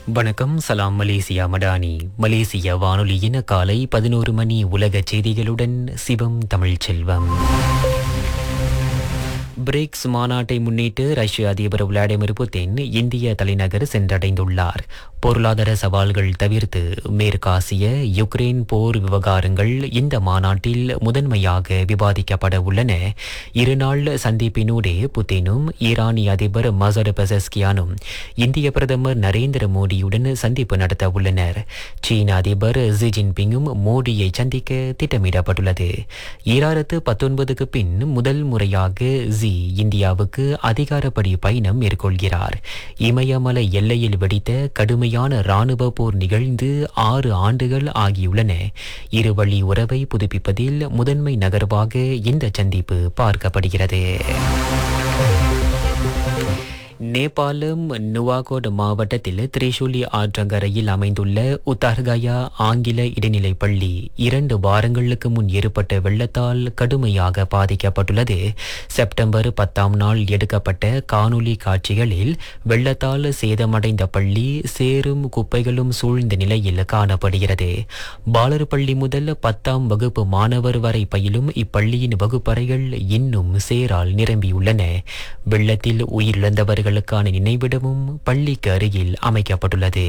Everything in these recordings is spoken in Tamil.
வணக்கம் சலாம் மலேசியா மடானி மலேசிய வானொலியின் காலை பதினோரு மணி உலக செய்திகளுடன் சிவம் தமிழ்ச்செல்வம் பிரிக்ஸ் மாநாட்டை முன்னிட்டு ரஷ்ய அதிபர் விளாடிமிர் புட்டின் இந்திய தலைநகர் சென்றடைந்துள்ளார் பொருளாதார சவால்கள் தவிர்த்து மேற்காசிய யுக்ரைன் போர் விவகாரங்கள் இந்த மாநாட்டில் முதன்மையாக விவாதிக்கப்பட உள்ளன இருநாள் சந்திப்பினூடே புட்டினும் ஈரானிய அதிபர் மசர் பெசஸ்கியானும் இந்திய பிரதமர் நரேந்திர மோடியுடன் சந்திப்பு நடத்த உள்ளனர் சீன அதிபர் ஜி ஜின்பிங்கும் மோடியை சந்திக்க திட்டமிடப்பட்டுள்ளது ஈராயிரத்து பத்தொன்பதுக்கு பின் முதல் முறையாக ஜி இந்தியாவுக்கு அதிகாரப்படி பயணம் மேற்கொள்கிறார் இமயமலை எல்லையில் வெடித்த கடுமையான ராணுவ போர் நிகழ்ந்து ஆறு ஆண்டுகள் ஆகியுள்ளன இருவழி உறவை புதுப்பிப்பதில் முதன்மை நகர்வாக இந்த சந்திப்பு பார்க்கப்படுகிறது நேபாளம் நுவாகோட் மாவட்டத்தில் திரிசூலி ஆற்றங்கரையில் அமைந்துள்ள உத்தார்கயா ஆங்கில இடைநிலைப் பள்ளி இரண்டு வாரங்களுக்கு முன் ஏற்பட்ட வெள்ளத்தால் கடுமையாக பாதிக்கப்பட்டுள்ளது செப்டம்பர் பத்தாம் நாள் எடுக்கப்பட்ட காணொலி காட்சிகளில் வெள்ளத்தால் சேதமடைந்த பள்ளி சேரும் குப்பைகளும் சூழ்ந்த நிலையில் காணப்படுகிறது பாலர் பள்ளி முதல் பத்தாம் வகுப்பு மாணவர் வரை பயிலும் இப்பள்ளியின் வகுப்பறைகள் இன்னும் சேரால் நிரம்பியுள்ளன வெள்ளத்தில் உயிரிழந்தவர்களுக்கான நினைவிடமும் பள்ளிக்கு அருகில் அமைக்கப்பட்டுள்ளது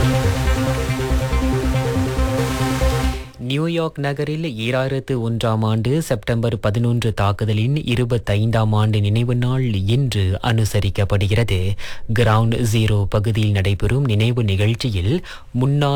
நியூயார்க் நகரில் ஈராயிரத்து ஒன்றாம் ஆண்டு செப்டம்பர் பதினொன்று தாக்குதலின் இருபத்தைந்தாம் ஆண்டு நினைவு நாள் இன்று அனுசரிக்கப்படுகிறது கிரவுண்ட் ஜீரோ பகுதியில் நடைபெறும் நினைவு நிகழ்ச்சியில் முன்னாள்